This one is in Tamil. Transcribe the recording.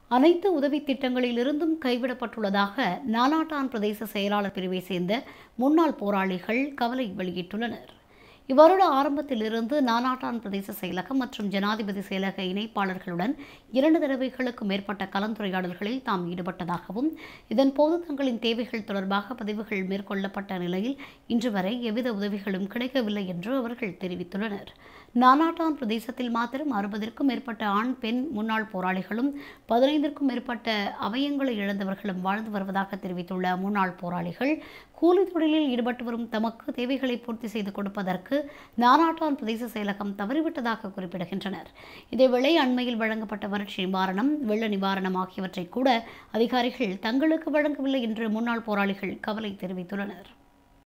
அனைத்து உதவி திட்டங்களிலிருந்தும் கைவிடப்பட்டுள்ளதாக நானாட்டான் பிரதேச செயலாளர் பிரிவை சேர்ந்த முன்னாள் போராளிகள் கவலை வெளியிட்டுள்ளனர் இவ்வருட ஆரம்பத்திலிருந்து நானாட்டான் பிரதேச செயலகம் மற்றும் ஜனாதிபதி செயலக இணைப்பாளர்களுடன் இரண்டு தடவைகளுக்கு மேற்பட்ட கலந்துரையாடல்களில் தாம் ஈடுபட்டதாகவும் இதன்போது தங்களின் தேவைகள் தொடர்பாக பதிவுகள் மேற்கொள்ளப்பட்ட நிலையில் இன்று வரை எவ்வித உதவிகளும் கிடைக்கவில்லை என்று அவர்கள் தெரிவித்துள்ளனர் நானாட்டான் பிரதேசத்தில் மாத்திரம் அறுபதிற்கும் மேற்பட்ட ஆண் பெண் முன்னாள் போராளிகளும் பதினைந்திற்கும் மேற்பட்ட அவயங்களை இழந்தவர்களும் வாழ்ந்து வருவதாக தெரிவித்துள்ள முன்னாள் போராளிகள் கூலி தொழிலில் ஈடுபட்டு வரும் தமக்கு தேவைகளை பூர்த்தி செய்து கொடுப்பதற்கு நானாட்டான் பிரதேச செயலகம் தவறிவிட்டதாக குறிப்பிடுகின்றனர் இதேவேளை அண்மையில் வழங்கப்பட்ட வறட்சி நிவாரணம் வெள்ள நிவாரணம் ஆகியவற்றை கூட அதிகாரிகள் தங்களுக்கு வழங்கவில்லை என்று முன்னாள் போராளிகள் கவலை தெரிவித்துள்ளனர்